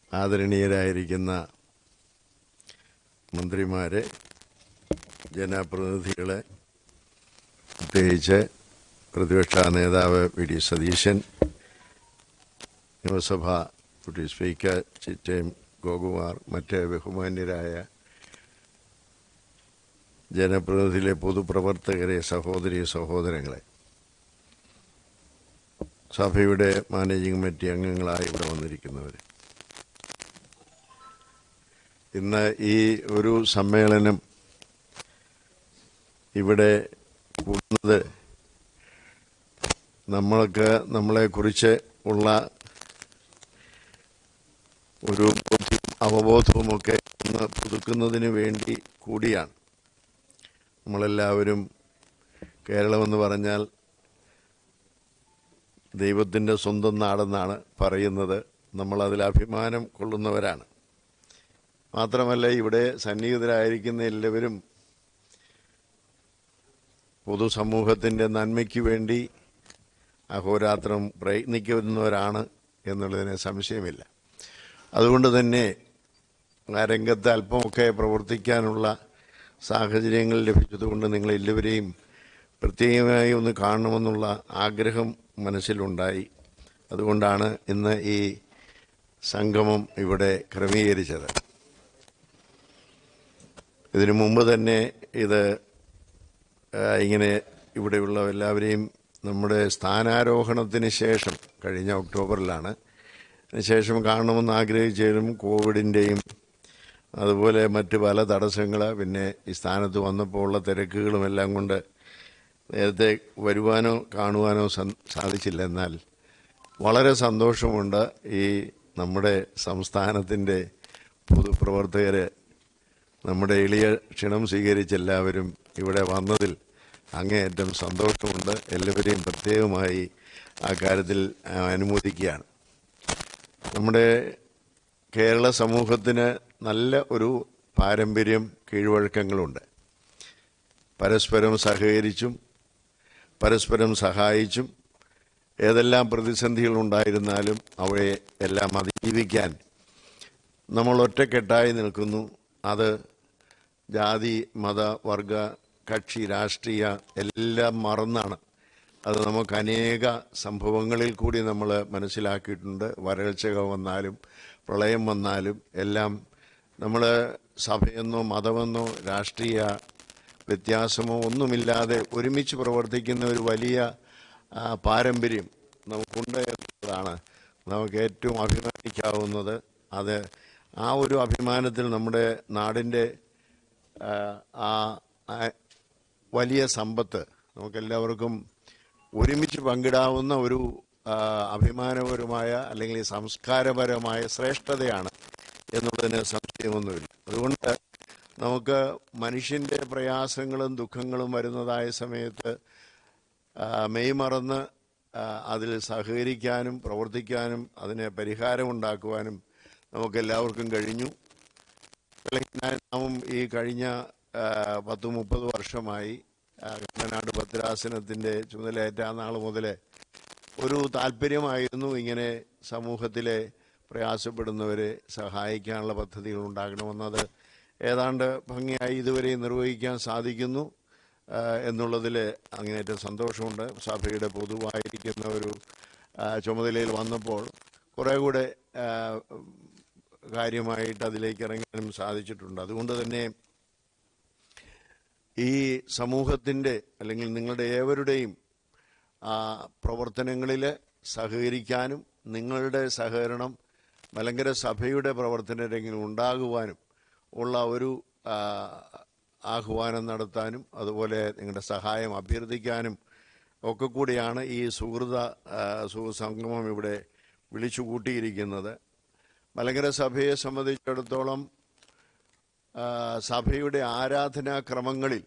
ആദരണീയരായിരിക്കുന്ന മന്ത്രിമാരെ ജനപ്രതിനിധികളെ പ്രത്യേകിച്ച് പ്രതിപക്ഷ നേതാവ് വി ഡി സതീശൻ നിയമസഭ ഡെപ്യൂട്ടി സ്പീക്കർ ചിറ്റയം ഗോകുമാർ മറ്റ് ബഹുമാന്യരായ ജനപ്രതിനിധിയിലെ പൊതുപ്രവർത്തകരെ സഹോദരി സഹോദരങ്ങളെ സഭയുടെ മാനേജിംഗ് കമ്മിറ്റി അംഗങ്ങളായി ഇവിടെ വന്നിരിക്കുന്നവർ ഇന്ന് ഈ ഒരു സമ്മേളനം ഇവിടെ കൂടുന്നത് നമ്മൾക്ക് നമ്മളെക്കുറിച്ച് ഉള്ള ഒരു ബോധ്യവും അവബോധവുമൊക്കെ ഒന്ന് പുതുക്കുന്നതിന് വേണ്ടി കൂടിയാണ് നമ്മളെല്ലാവരും കേരളമെന്ന് പറഞ്ഞാൽ ദൈവത്തിൻ്റെ സ്വന്തം നാടെന്നാണ് പറയുന്നത് നമ്മൾ അതിൽ അഭിമാനം കൊള്ളുന്നവരാണ് മാത്രമല്ല ഇവിടെ സന്നിഹിതരായിരിക്കുന്ന എല്ലാവരും പൊതുസമൂഹത്തിൻ്റെ നന്മയ്ക്ക് വേണ്ടി അഹോരാത്രം പ്രയത്നിക്കുന്നവരാണ് എന്നുള്ളതിന് സംശയമില്ല അതുകൊണ്ട് തന്നെ ആ രംഗത്ത് അല്പമൊക്കെ പ്രവർത്തിക്കാനുള്ള സാഹചര്യങ്ങൾ ലഭിച്ചതുകൊണ്ട് നിങ്ങൾ എല്ലാവരെയും പ്രത്യേകമായി ഒന്ന് കാണണമെന്നുള്ള ആഗ്രഹം മനസ്സിലുണ്ടായി അതുകൊണ്ടാണ് ഇന്ന് ഈ സംഗമം ഇവിടെ ക്രമീകരിച്ചത് ഇതിനു മുമ്പ് തന്നെ ഇത് ആ, ഇങ്ങനെ ഇവിടെയുള്ള എല്ലാവരെയും നമ്മുടെ സ്ഥാനാരോഹണത്തിന് ശേഷം കഴിഞ്ഞ ഒക്ടോബറിലാണ് ശേഷം കാണണമെന്ന് ആഗ്രഹിച്ചതിലും കോവിഡിൻ്റെയും അതുപോലെ മറ്റ് പല തടസ്സങ്ങൾ പിന്നെ ഈ സ്ഥാനത്ത് വന്നപ്പോൾ ഉള്ള തിരക്കുകളും എല്ലാം കൊണ്ട് നേരത്തെ വരുവാനോ കാണുവാനോ സൻ- സാധിച്ചില്ല എന്നാൽ വളരെ സന്തോഷമുണ്ട് ഈ നമ്മുടെ സംസ്ഥാനത്തിൻ്റെ പൊതുപ്രവർത്തകർ നമ്മുടെ എളിയ ക്ഷണം സ്വീകരിച്ച എല്ലാവരും ഇവിടെ വന്നതിൽ അങ്ങേയറ്റം സന്തോഷമുണ്ട് എല്ലാവരെയും പ്രത്യേകമായി ആ കാര്യത്തിൽ ആ, അനുമോദിക്കുകയാണ് നമ്മുടെ കേരള സമൂഹത്തിന് നല്ല ഒരു പാരമ്പര്യം കീഴ്വഴക്കങ്ങളുണ്ട് പരസ്പരം സഹകരിച്ചും പരസ്പരം സഹായിച്ചും ഏതെല്ലാം പ്രതിസന്ധികൾ ഉണ്ടായിരുന്നാലും അവയെ എല്ലാം അതിജീവിക്കാൻ നമ്മൾ ഒറ്റക്കെട്ടായി നിൽക്കുന്നു അത് ജാതി മത വർഗ കക്ഷി രാഷ്ട്രീയ എല്ലാം മറന്നാണ് അത് നമുക്ക് അനേക സംഭവങ്ങളിൽ കൂടി നമ്മൾ മനസ്സിലാക്കിയിട്ടുണ്ട് വരൾച്ചകൾ വന്നാലും പ്രളയം വന്നാലും എല്ലാം നമ്മൾ സഭയെന്നോ മതമെന്നോ രാഷ്ട്രീയ വ്യത്യാസമോ ഒന്നുമില്ലാതെ ഒരുമിച്ച് പ്രവർത്തിക്കുന്ന ഒരു വലിയ ആ, പാരമ്പര്യം നമുക്കുണ്ട് എന്നുള്ളതാണ് നമുക്ക് ഏറ്റവും അഭിമാനിക്കാവുന്നത് അത് ആ ഒരു അഭിമാനത്തിൽ നമ്മുടെ നാടിൻ്റെ ആ, ആ ആ വലിയ സമ്പത്ത് നമുക്കെല്ലാവർക്കും ഒരുമിച്ച് പങ്കിടാവുന്ന ഒരു ആ, അഭിമാനപരമായ അല്ലെങ്കിൽ സംസ്കാരപരമായ ശ്രേഷ്ഠതയാണ് എന്നുള്ളതിന് സംശയമൊന്നുമില്ല അതുകൊണ്ട് നമുക്ക് മനുഷ്യൻ്റെ പ്രയാസങ്ങളും ദുഃഖങ്ങളും വരുന്നതായ സമയത്ത് ആ, മെയ് മറന്ന് ആ, അതിൽ സഹകരിക്കാനും പ്രവർത്തിക്കാനും അതിന് പരിഹാരമുണ്ടാക്കുവാനും നമുക്കെല്ലാവർക്കും കഴിഞ്ഞു അല്ലെങ്കിൽ ഞാൻ- നാമും ഈ കഴിഞ്ഞ ആ, പത്ത് മുപ്പത് വർഷമായി ആ, കണ്ണനാട് ഭദ്രാസനത്തിൻ്റെ ചുമതലയേറ്റ ആ നാൾ മുതൽ ഒരു താല്പര്യമായിരുന്നു ഇങ്ങനെ സമൂഹത്തിലെ പ്രയാസപ്പെടുന്നവരെ സഹായിക്കാനുള്ള പദ്ധതികൾ ഉണ്ടാകണമെന്നത് ഏതാണ്ട് ഭംഗിയായി ഇതുവരെ നിർവഹിക്കാൻ സാധിക്കുന്നു ആ, എന്നുള്ളതിൽ അങ്ങേയറ്റം സന്തോഷമുണ്ട് സഭയുടെ പൊതുവായിരിക്കുന്ന ഒരു ആ, ചുമതലയിൽ വന്നപ്പോൾ കുറേ കൂടെ ആ, കാര്യമായിട്ട് അതിലേക്ക് ഇറങ്ങാനും സാധിച്ചിട്ടുണ്ട് അതുകൊണ്ട് തന്നെ ഈ സമൂഹത്തിൻ്റെ അല്ലെങ്കിൽ നിങ്ങളുടെ ഏവരുടെയും ആ, പ്രവർത്തനങ്ങളിൽ സഹകരിക്കാനും നിങ്ങളുടെ സഹകരണം മലങ്കര സഭയുടെ പ്രവർത്തന രംഗങ്ങൾ ഉണ്ടാകുവാനും ഉള്ള ഒരു ആ, ആഹ്വാനം നടത്താനും അതുപോലെ നിങ്ങളുടെ സഹായം അഭ്യർത്ഥിക്കാനും ഒക്കെ കൂടിയാണ് ഈ സുഹൃത ആ, സുഹൃ സംഗമം ഇവിടെ വിളിച്ചു കൂട്ടിയിരിക്കുന്നത് മലങ്കര സഭയെ സംബന്ധിച്ചിടത്തോളം ആ, സഭയുടെ ആരാധനാക്രമങ്ങളിൽ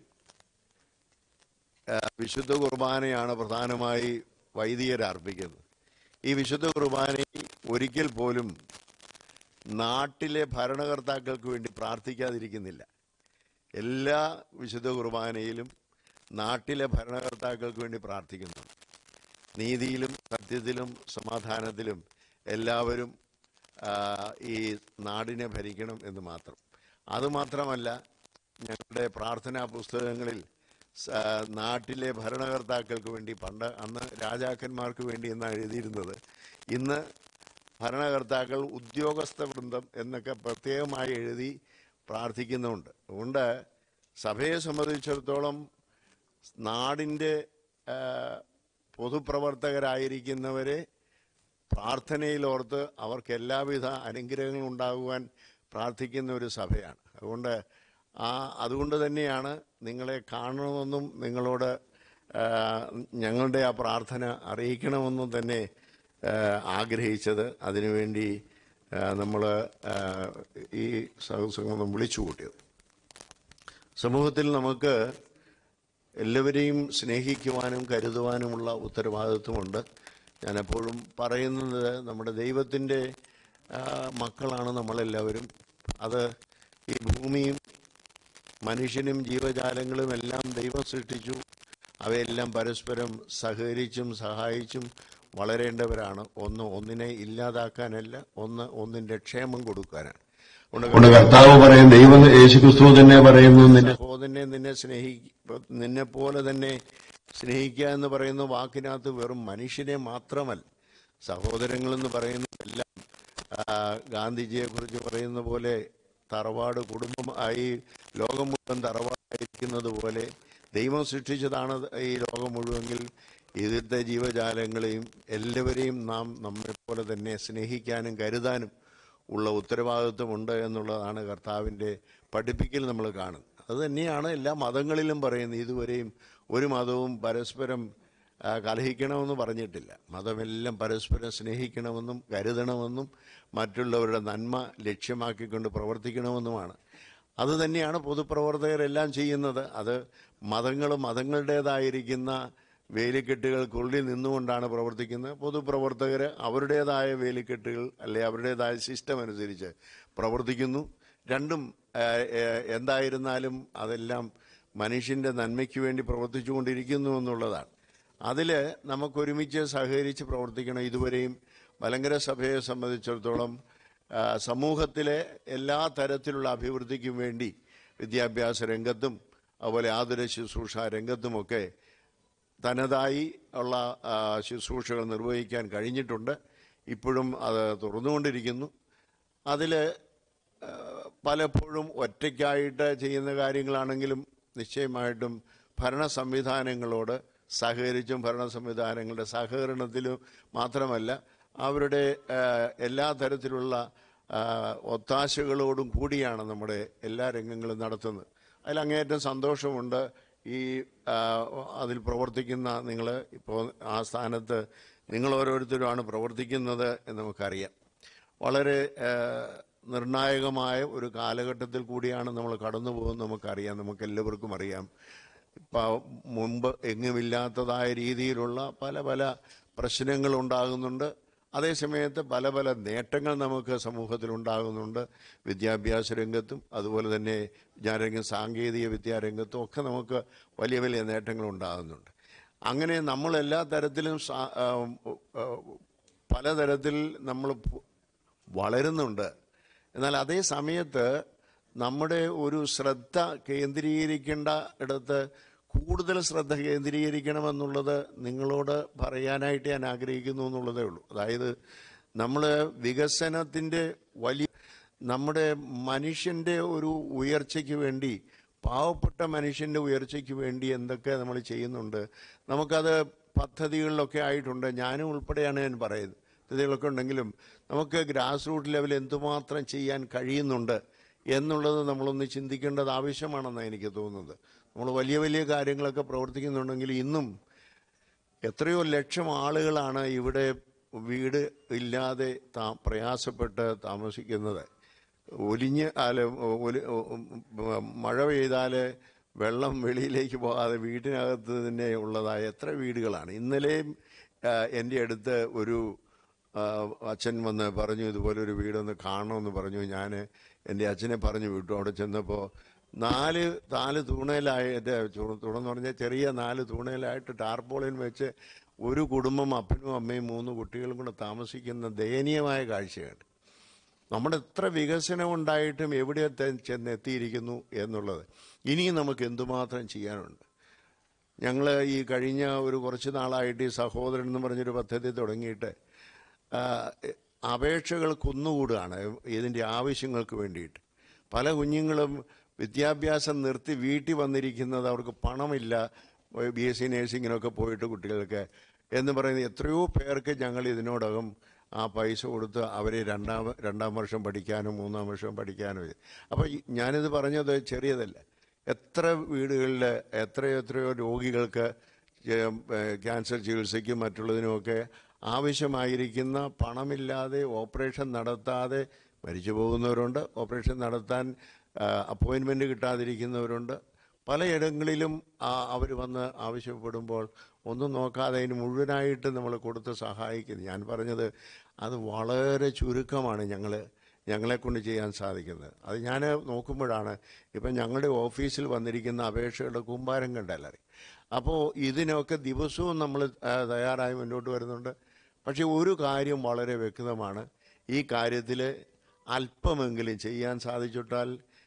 ആ, വിശുദ്ധ കുർബാനയാണ് പ്രധാനമായി വൈദികർ അർപ്പിക്കുന്നത് ഈ വിശുദ്ധ കുർബാനയിൽ ഒരിക്കൽ പോലും നാട്ടിലെ ഭരണകർത്താക്കൾക്ക് വേണ്ടി പ്രാർത്ഥിക്കാതിരിക്കുന്നില്ല എല്ലാ വിശുദ്ധ കുർബാനയിലും നാട്ടിലെ ഭരണകർത്താക്കൾക്ക് വേണ്ടി പ്രാർത്ഥിക്കുന്നു നീതിയിലും സത്യത്തിലും സമാധാനത്തിലും എല്ലാവരും ആ, ഈ നാടിനെ ഭരിക്കണം എന്ന് മാത്രം അതുമാത്രമല്ല ഞങ്ങളുടെ പ്രാർത്ഥനാ പുസ്തകങ്ങളിൽ സ- നാട്ടിലെ ഭരണകർത്താക്കൾക്ക് വേണ്ടി പണ്ട് അന്ന് രാജാക്കന്മാർക്ക് വേണ്ടി എന്നാണ് എഴുതിയിരുന്നത് ഇന്ന് ഭരണകർത്താക്കൾ ഉദ്യോഗസ്ഥ വൃന്ദം എന്നൊക്കെ പ്രത്യേകമായി എഴുതി പ്രാർത്ഥിക്കുന്നുണ്ട് അതുകൊണ്ട് സഭയെ സംബന്ധിച്ചിടത്തോളം നാടിൻ്റെ ആ, പൊതുപ്രവർത്തകരായിരിക്കുന്നവരെ പ്രാർത്ഥനയിലോർത്ത് അവർക്ക് എല്ലാവിധ അനുഗ്രഹങ്ങളും ഉണ്ടാകുവാൻ പ്രാർത്ഥിക്കുന്ന ഒരു സഭയാണ് അതുകൊണ്ട് ആ അതുകൊണ്ട് തന്നെയാണ് നിങ്ങളെ കാണണമെന്നും നിങ്ങളോട് ആ, ഞങ്ങളുടെ ആ പ്രാർത്ഥന അറിയിക്കണമെന്നും തന്നെ ആ, ആഗ്രഹിച്ചത് അതിനുവേണ്ടി നമ്മൾ ഈ സഹസംഗം വിളിച്ചു കൂട്ടിയത് സമൂഹത്തിൽ നമുക്ക് എല്ലാവരെയും സ്നേഹിക്കുവാനും കരുതുവാനുമുള്ള ഉത്തരവാദിത്വമുണ്ട് ഞാൻ എപ്പോഴും പറയുന്നത് നമ്മുടെ ദൈവത്തിൻ്റെ ആ, മക്കളാണ് നമ്മളെല്ലാവരും അത് ഈ ഭൂമിയും മനുഷ്യനും ജീവജാലങ്ങളും എല്ലാം ദൈവം സൃഷ്ടിച്ചു അവയെല്ലാം പരസ്പരം സഹകരിച്ചും സഹായിച്ചും വളരേണ്ടവരാണ് ഒന്ന് ഒന്നിനെ ഇല്ലാതാക്കാനല്ല ഒന്ന് ഒന്നിൻ്റെ ക്ഷേമം കൊടുക്കാനാണ് അതുകൊണ്ട് അതുകൊണ്ട് കർത്താവ് പറയും ദൈവം യേശുക്രിസ്തു തന്നെ പറയുന്നു നിന്റെ സഹോദരനെ നിന്നെ സ്നേഹി നിന്നെ പോലെ തന്നെ സ്നേഹിക്കുക എന്ന് പറയുന്ന വാക്കിനകത്ത് വെറും മനുഷ്യനെ മാത്രമല്ല സഹോദരങ്ങളെന്ന് പറയുന്നതെല്ലാം ആ, ഗാന്ധിജിയെ കുറിച്ച് പറയുന്ന പോലെ തറവാട് കുടുംബം ആയി ലോകം മുഴുവൻ തറവാടായിരിക്കുന്നത് പോലെ ദൈവം സൃഷ്ടിച്ചതാണ് ഈ ലോകം മുഴുവെങ്കിൽ ഇതിലത്തെ ജീവജാലങ്ങളെയും എല്ലാവരെയും നാം നമ്മെ പോലെ തന്നെ സ്നേഹിക്കാനും കരുതാനും ഉള്ള ഉത്തരവാദിത്വമുണ്ട് എന്നുള്ളതാണ് കർത്താവിൻ്റെ പഠിപ്പിക്കൽ നമ്മൾ കാണുന്നത് അത് തന്നെയാണ് എല്ലാ മതങ്ങളിലും പറയുന്നത് ഇതുവരെയും ഒരു മതവും പരസ്പരം ആ, കലഹിക്കണമെന്ന് പറഞ്ഞിട്ടില്ല മതമെല്ലാം പരസ്പരം സ്നേഹിക്കണമെന്നും കരുതണമെന്നും മറ്റുള്ളവരുടെ നന്മ ലക്ഷ്യമാക്കിക്കൊണ്ട് പ്രവർത്തിക്കണമെന്നുമാണ് അത് തന്നെയാണ് പൊതുപ്രവർത്തകരെല്ലാം ചെയ്യുന്നത് അത് മതങ്ങൾ മതങ്ങളുടേതായിരിക്കുന്ന വേലിക്കെട്ടുകൾക്കുള്ളിൽ നിന്നുകൊണ്ടാണ് പ്രവർത്തിക്കുന്നത് പൊതുപ്രവർത്തകർ അവരുടേതായ വേലിക്കെട്ടുകൾ അല്ലെ അവരുടേതായ സിസ്റ്റം അനുസരിച്ച് പ്രവർത്തിക്കുന്നു രണ്ടും ആ, ആ, എന്തായിരുന്നാലും അതെല്ലാം മനുഷ്യൻ്റെ നന്മയ്ക്ക് വേണ്ടി പ്രവർത്തിച്ചുകൊണ്ടിരിക്കുന്നു എന്നുള്ളതാണ് അതിൽ നമുക്കൊരുമിച്ച് സഹകരിച്ച് പ്രവർത്തിക്കണം ഇതുവരെയും മലങ്കര സഭയെ സംബന്ധിച്ചിടത്തോളം ആ, സമൂഹത്തിലെ എല്ലാ തരത്തിലുള്ള അഭിവൃദ്ധിക്കും വേണ്ടി വിദ്യാഭ്യാസ രംഗത്തും അതുപോലെ ആതുര ശുശ്രൂഷ രംഗത്തുമൊക്കെ തനതായി ഉള്ള ആ, ശുശ്രൂഷകൾ നിർവഹിക്കാൻ കഴിഞ്ഞിട്ടുണ്ട് ഇപ്പോഴും അത് തുറന്നുകൊണ്ടിരിക്കുന്നു അതിൽ പലപ്പോഴും ഒറ്റയ്ക്കായിട്ട് ചെയ്യുന്ന കാര്യങ്ങളാണെങ്കിലും നിശ്ചയമായിട്ടും ഭരണ സംവിധാനങ്ങളോട് സഹകരിച്ചും ഭരണ സംവിധാനങ്ങളുടെ സഹകരണത്തിലും മാത്രമല്ല അവരുടെ ആ, എല്ലാ തരത്തിലുള്ള ആ, ഒത്താശകളോടും കൂടിയാണ് നമ്മുടെ എല്ലാ രംഗങ്ങളും നടത്തുന്നത് അതിൽ അങ്ങേയറ്റം സന്തോഷമുണ്ട് ഈ ആ, അതിൽ പ്രവർത്തിക്കുന്ന നിങ്ങൾ ഇപ്പോൾ ആ സ്ഥാനത്ത് നിങ്ങൾ ഓരോരുത്തരുമാണ് പ്രവർത്തിക്കുന്നത് എന്ന് നമുക്കറിയാം വളരെ ആ, നിർണായകമായ ഒരു കാലഘട്ടത്തിൽ കൂടിയാണ് നമ്മൾ കടന്നു പോകുന്നത് നമുക്കറിയാം നമുക്ക് എല്ലാവർക്കും അറിയാം ഇപ്പോൾ മുമ്പ് എങ്ങുമില്ലാത്തതായ രീതിയിലുള്ള പല പല പ്രശ്നങ്ങൾ ഉണ്ടാകുന്നുണ്ട് അതേസമയത്ത് പല പല നേട്ടങ്ങൾ നമുക്ക് സമൂഹത്തിൽ ഉണ്ടാകുന്നുണ്ട് വിദ്യാഭ്യാസ രംഗത്തും അതുപോലെ തന്നെ വിദ്യാരംഗം സാങ്കേതിക വിദ്യാരംഗത്തും ഒക്കെ നമുക്ക് വലിയ വലിയ നേട്ടങ്ങൾ ഉണ്ടാകുന്നുണ്ട് അങ്ങനെ നമ്മൾ എല്ലാ തരത്തിലും സാ- ആ, ആ, പലതരത്തിൽ നമ്മൾ പു- വളരുന്നുണ്ട് എന്നാൽ അതേ സമയത്ത് നമ്മുടെ ഒരു ശ്രദ്ധ കേന്ദ്രീകരിക്കേണ്ട ഇടത്ത് കൂടുതൽ ശ്രദ്ധ കേന്ദ്രീകരിക്കണമെന്നുള്ളത് നിങ്ങളോട് പറയാനായിട്ട് ഞാൻ ആഗ്രഹിക്കുന്നു എന്നുള്ളതേ ഉള്ളൂ അതായത് നമ്മൾ വികസനത്തിൻ്റെ വലിയ നമ്മുടെ മനുഷ്യൻ്റെ ഒരു ഉയർച്ചയ്ക്ക് വേണ്ടി പാവപ്പെട്ട മനുഷ്യൻ്റെ ഉയർച്ചയ്ക്ക് വേണ്ടി എന്തൊക്കെ നമ്മൾ ചെയ്യുന്നുണ്ട് നമുക്കത് പദ്ധതികളിലൊക്കെ ആയിട്ടുണ്ട് ഞാനും ഉൾപ്പെടെയാണ് ഞാൻ പറയുന്നത് പദ്ധതികളൊക്കെ ഉണ്ടെങ്കിലും നമുക്ക് ഗ്രാസ് റൂട്ട് ലെവൽ എന്തുമാത്രം ചെയ്യാൻ കഴിയുന്നുണ്ട് എന്നുള്ളത് നമ്മളൊന്ന് ചിന്തിക്കേണ്ടത് ആവശ്യമാണെന്നാണ് എനിക്ക് തോന്നുന്നത് നമ്മൾ വലിയ വലിയ കാര്യങ്ങളൊക്കെ പ്രവർത്തിക്കുന്നുണ്ടെങ്കിൽ ഇന്നും എത്രയോ ലക്ഷം ആളുകളാണ് ഇവിടെ വീട് ഇല്ലാതെ താ പ്രയാസപ്പെട്ട് താമസിക്കുന്നത് ഒലിഞ്ഞ് അല്ല ഒലി മഴ പെയ്താൽ വെള്ളം വെളിയിലേക്ക് പോകാതെ വീട്ടിനകത്ത് തന്നെ ഉള്ളതായ എത്ര വീടുകളാണ് ഇന്നലെയും ആ, എൻ്റെ അടുത്ത് ഒരു ആ, അച്ഛൻ വന്ന് പറഞ്ഞു ഇതുപോലെ ഒരു വീടൊന്ന് കാണണമെന്ന് പറഞ്ഞു ഞാൻ എൻ്റെ അച്ഛനെ പറഞ്ഞു വിട്ടു അവിടെ ചെന്നപ്പോൾ നാല് നാല് തൂണയിലായിട്ട് തൂണെന്ന് പറഞ്ഞാൽ ചെറിയ നാല് തൂണയിലായിട്ട് ടാർപോളിൻ വെച്ച് ഒരു കുടുംബം അപ്പനും അമ്മയും മൂന്ന് കുട്ടികളും കൂടെ താമസിക്കുന്ന ദയനീയമായ കാഴ്ചയാണ് നമ്മുടെ എത്ര വികസനം ഉണ്ടായിട്ടും എവിടെ തെ- ചെന്നെത്തിയിരിക്കുന്നു എന്നുള്ളത് ഇനിയും നമുക്ക് എന്തുമാത്രം ചെയ്യാനുണ്ട് ഞങ്ങൾ ഈ കഴിഞ്ഞ ഒരു കുറച്ച് നാളായിട്ട് ഈ സഹോദരൻ എന്ന് പറഞ്ഞൊരു പദ്ധതി തുടങ്ങിയിട്ട് ആ, അപേക്ഷകൾ കുന്നുകൂടുകയാണ് ഇതിൻ്റെ ആവശ്യങ്ങൾക്ക് വേണ്ടിയിട്ട് പല കുഞ്ഞുങ്ങളും വിദ്യാഭ്യാസം നിർത്തി വീട്ടിൽ വന്നിരിക്കുന്നത് അവർക്ക് പണമില്ല ബി എസ് സി നേഴ്സിങ്ങിനൊക്കെ പോയിട്ട് കുട്ടികൾക്ക് എന്ന് പറയുന്നത് എത്രയോ പേർക്ക് ഞങ്ങൾ ഇതിനോടകം ആ പൈസ കൊടുത്ത് അവരെ രണ്ടാം രണ്ടാം വർഷം പഠിക്കാനും മൂന്നാം വർഷം പഠിക്കാനും ഇത്. അപ്പോൾ ഈ- ഞാനിത് പറഞ്ഞത് ചെറിയതല്ല എത്ര വീടുകളിൽ എത്ര എത്രയോ രോഗികൾക്ക് ഏം, ഏ, ക്യാൻസർ ചികിത്സയ്ക്കും മറ്റുള്ളതിനുമൊക്കെ ആവശ്യമായിരിക്കുന്ന പണമില്ലാതെ ഓപ്പറേഷൻ നടത്താതെ മരിച്ചു പോകുന്നവരുണ്ട് ഓപ്പറേഷൻ നടത്താൻ അപ്പോയിൻമെൻ്റ് കിട്ടാതിരിക്കുന്നവരുണ്ട് പലയിടങ്ങളിലും അവർ വന്ന് ആവശ്യപ്പെടുമ്പോൾ ഒന്നും നോക്കാതെ അതിന് മുഴുവനായിട്ട് നമ്മൾ കൊടുത്ത് സഹായിക്കുന്നു ഞാൻ പറഞ്ഞത് അത് വളരെ ചുരുക്കമാണ് ഞങ്ങൾ ഞങ്ങളെക്കൊണ്ട് ചെയ്യാൻ സാധിക്കുന്നത് അത് ഞാൻ നോക്കുമ്പോഴാണ് ഇപ്പം ഞങ്ങളുടെ ഓഫീസിൽ വന്നിരിക്കുന്ന അപേക്ഷകളുടെ കൂമ്പാരം കണ്ടല്ലറി അപ്പോൾ ഇതിനൊക്കെ ദിവസവും നമ്മൾ ആ, തയ്യാറായി മുന്നോട്ട് വരുന്നുണ്ട് പക്ഷേ ഒരു കാര്യം വളരെ വ്യക്തമാണ് ഈ കാര്യത്തിൽ അല്പമെങ്കിലും ചെയ്യാൻ സാധിച്ചിട്ടാൽ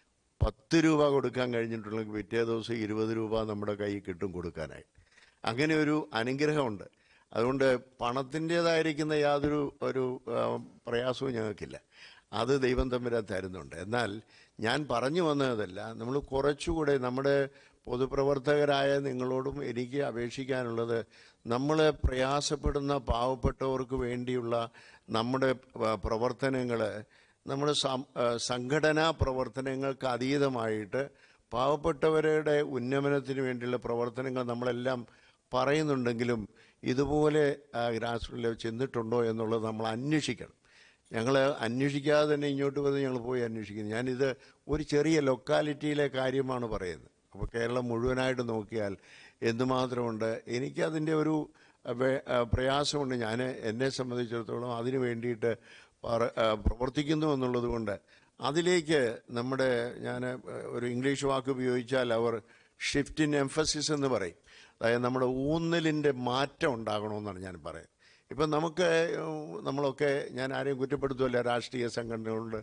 പത്ത് രൂപ കൊടുക്കാൻ കഴിഞ്ഞിട്ടുണ്ടെങ്കിൽ പിറ്റേ ദിവസം ഇരുപത് രൂപ നമ്മുടെ കയ്യിൽ കിട്ടും കൊടുക്കാനായി അങ്ങനെ ഒരു അനുഗ്രഹമുണ്ട് അതുകൊണ്ട് പണത്തിൻ്റേതായിരിക്കുന്ന യാതൊരു ഒരു ആ, പ്രയാസവും ഞങ്ങൾക്കില്ല അത് ദൈവം തമ്മിൽ തരുന്നുണ്ട് എന്നാൽ ഞാൻ പറഞ്ഞു വന്നതല്ല നമ്മൾ കുറച്ചുകൂടെ നമ്മുടെ പൊതുപ്രവർത്തകരായ നിങ്ങളോടും എനിക്ക് അപേക്ഷിക്കാനുള്ളത് നമ്മൾ പ്രയാസപ്പെടുന്ന പാവപ്പെട്ടവർക്ക് വേണ്ടിയുള്ള നമ്മുടെ പ്രവർത്തനങ്ങൾ നമ്മുടെ സം- ആ, സംഘടനാ പ്രവർത്തനങ്ങൾക്ക് അതീതമായിട്ട് പാവപ്പെട്ടവരുടെ ഉന്നമനത്തിന് വേണ്ടിയുള്ള പ്രവർത്തനങ്ങൾ നമ്മളെല്ലാം പറയുന്നുണ്ടെങ്കിലും ഇതുപോലെ ഗ്രാസ് റൂട്ടിൽ ചെന്നിട്ടുണ്ടോ എന്നുള്ളത് നമ്മൾ അന്വേഷിക്കണം ഞങ്ങൾ അന്വേഷിക്കാതെ തന്നെ ഇങ്ങോട്ട് വന്ന് ഞങ്ങൾ പോയി അന്വേഷിക്കുന്നു ഞാനിത് ഒരു ചെറിയ ലൊക്കാലിറ്റിയിലെ കാര്യമാണ് പറയുന്നത് അപ്പോൾ കേരളം മുഴുവനായിട്ട് നോക്കിയാൽ എന്തുമാത്രമുണ്ട് എനിക്കതിൻ്റെ ഒരു വേ- ആ, പ്രയാസമുണ്ട് ഞാൻ എന്നെ സംബന്ധിച്ചിടത്തോളം അതിനു വേണ്ടിയിട്ട് പറ- ആ, പ്രവർത്തിക്കുന്നു എന്നുള്ളത് കൊണ്ട് അതിലേക്ക് നമ്മുടെ ഞാൻ ഒരു ഇംഗ്ലീഷ് വാക്ക് ഉപയോഗിച്ചാൽ അവർ ഷിഫ്റ്റ് ഇൻ എംഫസിസ് എന്ന് പറയും അതായത് നമ്മുടെ ഊന്നലിൻ്റെ മാറ്റം ഉണ്ടാകണമെന്നാണ് ഞാൻ പറയുന്നത് ഇപ്പം നമുക്ക് ഉം, നമ്മളൊക്കെ ഞാൻ ആരെയും കുറ്റപ്പെടുത്തുമല്ല രാഷ്ട്രീയ സംഘടനകളുണ്ട്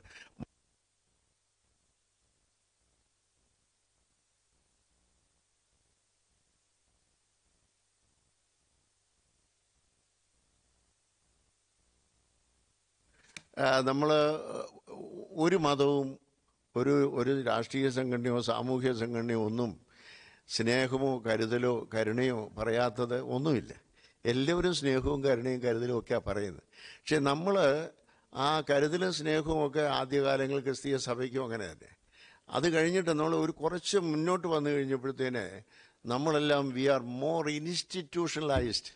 നമ്മൾ ഒരു മതവും ഒരു ഒരു രാഷ്ട്രീയ സംഘടനയോ സാമൂഹ്യ സംഘടനയോ ഒന്നും സ്നേഹമോ കരുതലോ കരുണയോ പറയാത്തത് ഒന്നുമില്ല എല്ലാവരും സ്നേഹവും കരുണയും കരുതലും ഒക്കെയാണ് പറയുന്നത് പക്ഷെ നമ്മൾ ആ കരുതലും സ്നേഹവും ഒക്കെ ആദ്യകാലങ്ങൾ ക്രിസ്തീയ സഭയ്ക്കും അങ്ങനെ തന്നെ അത് കഴിഞ്ഞിട്ട് നമ്മൾ ഒരു കുറച്ച് മുന്നോട്ട് വന്നു കഴിഞ്ഞപ്പോഴത്തേന് നമ്മളെല്ലാം വി ആർ മോർ ഇൻസ്റ്റിറ്റ്യൂഷണലൈസ്ഡ്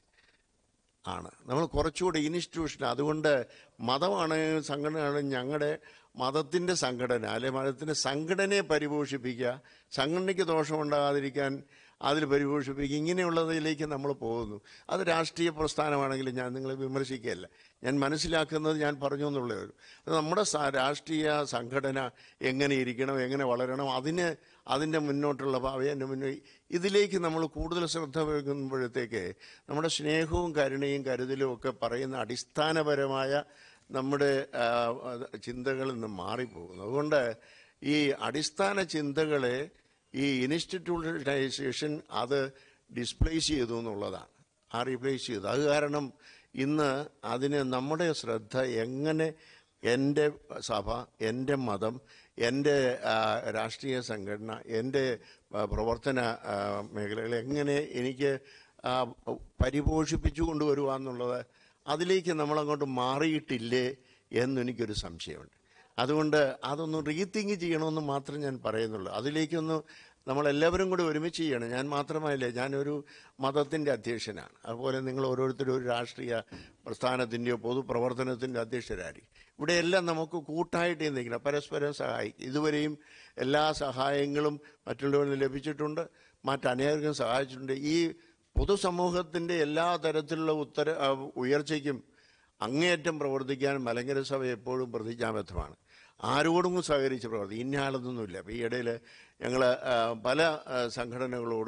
ആണ് നമ്മൾ കുറച്ചുകൂടി ഇൻസ്റ്റിറ്റ്യൂഷൻ അതുകൊണ്ട് മതമാണ് സംഘടനയാണ് ഞങ്ങളുടെ മതത്തിൻ്റെ സംഘടന അല്ലെ മതത്തിൻ്റെ സംഘടനയെ പരിപോഷിപ്പിക്കുക സംഘടനയ്ക്ക് ദോഷമുണ്ടാകാതിരിക്കാൻ അതിൽ പരിപോഷിപ്പിക്കുക ഇങ്ങനെയുള്ളതിലേക്ക് നമ്മൾ പോകുന്നു അത് രാഷ്ട്രീയ പ്രസ്ഥാനമാണെങ്കിലും ഞാൻ നിങ്ങളെ വിമർശിക്കുകയല്ല ഞാൻ മനസ്സിലാക്കുന്നത് ഞാൻ പറഞ്ഞു എന്നുള്ളേ ഉള്ളൂ അത് നമ്മുടെ സ- രാഷ്ട്രീയ സംഘടന എങ്ങനെ ഇരിക്കണം എങ്ങനെ വളരണം അതിന് അതിൻ്റെ മുന്നോട്ടുള്ള ഭാവി അതിൻ്റെ മുന്നേ ഇതിലേക്ക് നമ്മൾ കൂടുതൽ ശ്രദ്ധ വയ്ക്കുമ്പോഴത്തേക്ക് നമ്മുടെ സ്നേഹവും കരുണയും കരുതലും ഒക്കെ പറയുന്ന അടിസ്ഥാനപരമായ നമ്മുടെ ആ, അത് ചിന്തകളിൽ നിന്ന് മാറിപ്പോകുന്നു അതുകൊണ്ട് ഈ അടിസ്ഥാന ചിന്തകളെ ഈ ഇൻസ്റ്റിറ്റ്യൂഷനൈസേഷൻ അത് ഡിസ്പ്ലേസ് ചെയ്തു എന്നുള്ളതാണ് ആ റീപ്ലേസ് ചെയ്തു അത് കാരണം ഇന്ന് അതിന് നമ്മുടെ ശ്രദ്ധ എങ്ങനെ എൻ്റെ സഭ എൻ്റെ മതം എൻ്റെ ആ, രാഷ്ട്രീയ സംഘടന എൻ്റെ ആ, പ്രവർത്തന ആ, മേഖലകൾ എങ്ങനെ എനിക്ക് ആ, പരിപോഷിപ്പിച്ചു കൊണ്ടുവരുവാന്നുള്ളത് അതിലേക്ക് നമ്മളങ്ങോട്ട് മാറിയിട്ടില്ലേ എന്നെനിക്കൊരു സംശയമുണ്ട് അതുകൊണ്ട് അതൊന്ന് റീതിങ്ക് ചെയ്യണമെന്ന് മാത്രം ഞാൻ പറയുന്നുള്ളൂ അതിലേക്കൊന്ന് നമ്മളെല്ലാവരും കൂടി ഒരുമിച്ച് ചെയ്യണം ഞാൻ മാത്രമായില്ലേ ഞാനൊരു മതത്തിൻ്റെ അധ്യക്ഷനാണ് അതുപോലെ നിങ്ങൾ ഓരോരുത്തരും ഒരു രാഷ്ട്രീയ പ്രസ്ഥാനത്തിൻ്റെയോ പൊതുപ്രവർത്തനത്തിൻ്റെ അധ്യക്ഷരായിരിക്കും ഇവിടെയെല്ലാം നമുക്ക് കൂട്ടായിട്ട് എന്തെങ്കിലും പരസ്പരം സഹായിക്കും ഇതുവരെയും എല്ലാ സഹായങ്ങളും മറ്റുള്ളവരിൽ നിന്ന് ലഭിച്ചിട്ടുണ്ട് മറ്റനേകം സഹായിച്ചിട്ടുണ്ട് ഈ പൊതുസമൂഹത്തിൻ്റെ എല്ലാ തരത്തിലുള്ള ഉത്തര ആ, ഉയർച്ചയ്ക്കും അങ്ങേയറ്റം പ്രവർത്തിക്കാൻ മലങ്കര സഭ എപ്പോഴും പ്രതിജ്ഞാബദ്ധമാണ് ആരോടും സഹകരിച്ച് പ്രവർത്തിക്കും ഇന്ന ആളൊന്നുമില്ല അപ്പോൾ ഈ ഇടയിൽ ഞങ്ങൾ പല ആ, സംഘടനകളോടും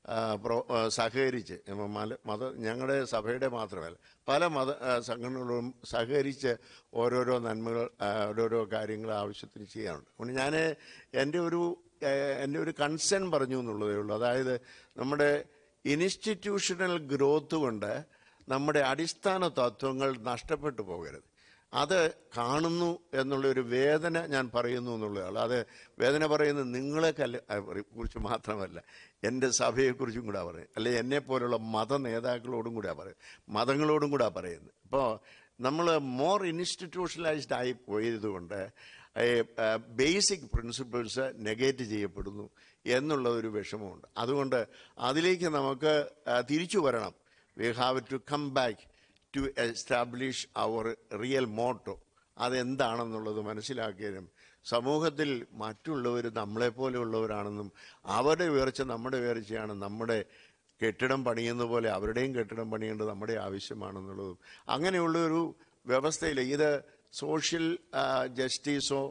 ആ, പ്രോ- ആ, സഹകരിച്ച് ഉം, മല മത ഞങ്ങളുടെ സഭയുടെ മാത്രമല്ല പല മത ആ, സംഘടനകളും സഹകരിച്ച് ഓരോരോ നന്മകൾ ആ, ഓരോരോ കാര്യങ്ങൾ ആവശ്യത്തിന് ചെയ്യാറുണ്ട് അതുകൊണ്ട് ഞാൻ എൻ്റെ ഒരു ഏഹ്, എൻ്റെ ഒരു കൺസേൺ പറഞ്ഞു എന്നുള്ളതേ ഉള്ളൂ അതായത് നമ്മുടെ ഇൻസ്റ്റിറ്റ്യൂഷണൽ ഗ്രോത്ത് കൊണ്ട് നമ്മുടെ അടിസ്ഥാന തത്വങ്ങൾ നഷ്ടപ്പെട്ടു പോകരുത് അത് കാണുന്നു എന്നുള്ള ഒരു വേദന ഞാൻ പറയുന്നു എന്നുള്ളതാണ് അത് വേദന പറയുന്നത് നിങ്ങളെ കല്ല ആ, പറ- കുറിച്ച് മാത്രമല്ല എൻ്റെ സഭയെക്കുറിച്ചും കൂടെ പറയും അല്ലെ എന്നെ പോലുള്ള മത നേതാക്കളോടും കൂടെ പറയും മതങ്ങളോടും കൂടെ പറയുന്നത് ഇപ്പോൾ നമ്മൾ മോർ ഇൻസ്റ്റിറ്റ്യൂഷണലൈസ്ഡ് ആയി പോയതുകൊണ്ട് ബേസിക് പ്രിൻസിപ്പിൾസ് നെഗേറ്റ് ചെയ്യപ്പെടുന്നു എന്നുള്ള ഒരു വിഷമമുണ്ട് അതുകൊണ്ട് അതിലേക്ക് നമുക്ക് ആ, തിരിച്ചു വരണം we have to come back to establish our real motto അതെന്താണെന്നുള്ളത് മനസ്സിലാക്കിയതിനും സമൂഹത്തിൽ മറ്റുള്ളവർ നമ്മളെപ്പോലെയുള്ളവരാണെന്നും അവരുടെ ഉയർച്ച നമ്മുടെ ഉയർച്ചയാണ് നമ്മുടെ കെട്ടിടം പണിയുന്ന പോലെ അവരുടെയും കെട്ടിടം പണിയേണ്ടത് നമ്മുടെ ആവശ്യമാണെന്നുള്ളതും അങ്ങനെയുള്ള ഒരു വ്യവസ്ഥയിൽ ഇത് സോഷ്യൽ ജസ്റ്റിസോ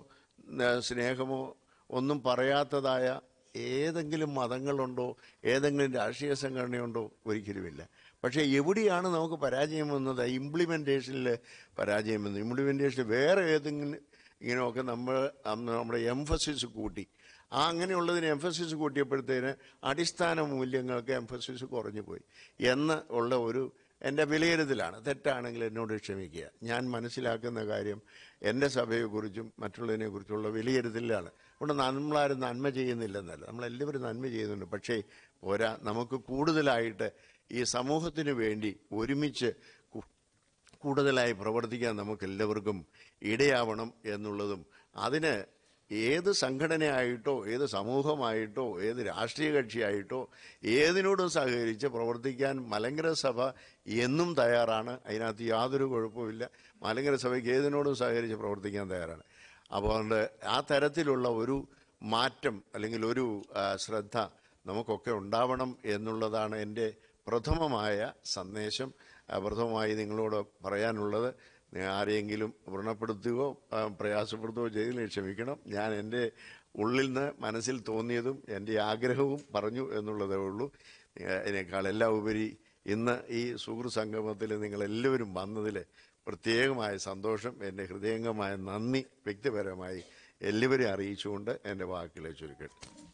സ്നേഹമോ ഒന്നും പറയാത്തതായ ഏതെങ്കിലും മതങ്ങളുണ്ടോ ഏതെങ്കിലും രാഷ്ട്രീയ സംഘടനയുണ്ടോ ഒരിക്കലുമില്ല പക്ഷേ എവിടെയാണ് നമുക്ക് പരാജയം വന്നത് ഇംപ്ലിമെൻറ്റേഷനിൽ പരാജയം വന്നത് ഇംപ്ലിമെൻറ്റേഷൻ വേറെ ഏതെങ്കിലും ഇങ്ങനെയൊക്കെ നമ്മൾ അന്ന് നമ്മുടെ എംഫസിസ് കൂട്ടി ആ അങ്ങനെയുള്ളതിന് എംഫസിസ് കൂട്ടിയപ്പോഴത്തേന് അടിസ്ഥാന മൂല്യങ്ങൾക്ക് എംഫസിസ് കുറഞ്ഞു പോയി എന്ന് ഉള്ള ഒരു എൻ്റെ വിലയിരുത്തലാണ് തെറ്റാണെങ്കിൽ എന്നോട് ക്ഷമിക്കുക ഞാൻ മനസ്സിലാക്കുന്ന കാര്യം എൻ്റെ സഭയെക്കുറിച്ചും മറ്റുള്ളതിനെക്കുറിച്ചുള്ള വിലയിരുത്തലാണ് അതുകൊണ്ട് നമ്മളാരും നന്മ ചെയ്യുന്നില്ലെന്നല്ല നമ്മളെല്ലാവരും നന്മ ചെയ്യുന്നുണ്ട് പക്ഷേ പോരാ നമുക്ക് കൂടുതലായിട്ട് ഈ സമൂഹത്തിന് വേണ്ടി ഒരുമിച്ച് കു- കൂടുതലായി പ്രവർത്തിക്കാൻ നമുക്ക് എല്ലാവർക്കും ഇടയാവണം എന്നുള്ളതും അതിന് ഏത് സംഘടനയായിട്ടോ ഏത് സമൂഹമായിട്ടോ ഏത് രാഷ്ട്രീയ കക്ഷിയായിട്ടോ ഏതിനോടും സഹകരിച്ച് പ്രവർത്തിക്കാൻ മലങ്കര സഭ എന്നും തയ്യാറാണ് അതിനകത്ത് യാതൊരു കുഴപ്പമില്ല മലങ്കര സഭയ്ക്ക് ഏതിനോടും സഹകരിച്ച് പ്രവർത്തിക്കാൻ തയ്യാറാണ് അപ്പോൾ അതുകൊണ്ട് ആ തരത്തിലുള്ള ഒരു മാറ്റം അല്ലെങ്കിൽ ഒരു ആ, ശ്രദ്ധ നമുക്കൊക്കെ ഉണ്ടാവണം എന്നുള്ളതാണ് എൻ്റെ പ്രഥമമായ സന്ദേശം ആ, പ്രഥമമായി നിങ്ങളോട് പറയാനുള്ളത് നീ ആരെയെങ്കിലും വ്രണപ്പെടുത്തുകയോ ആ, പ്രയാസപ്പെടുത്തുകയോ ചെയ്തതിൽ ക്ഷമിക്കണം ഞാൻ എൻ്റെ ഉള്ളിൽ നിന്ന് മനസ്സിൽ തോന്നിയതും എൻ്റെ ആഗ്രഹവും പറഞ്ഞു എന്നുള്ളതേ ഉള്ളൂ ഏ, അതിനേക്കാൾ എല്ലാം ഉപരി ഇന്ന് ഈ സുഹൃത്ത് സംഗമത്തിൽ നിങ്ങളെല്ലാവരും വന്നതിൽ പ്രത്യേകമായ സന്തോഷം എൻ്റെ ഹൃദയംഗമായ നന്ദി വ്യക്തിപരമായി എല്ലാവരെയും അറിയിച്ചുകൊണ്ട് എൻ്റെ വാക്കുകളെ ചുരുക്കട്ടെ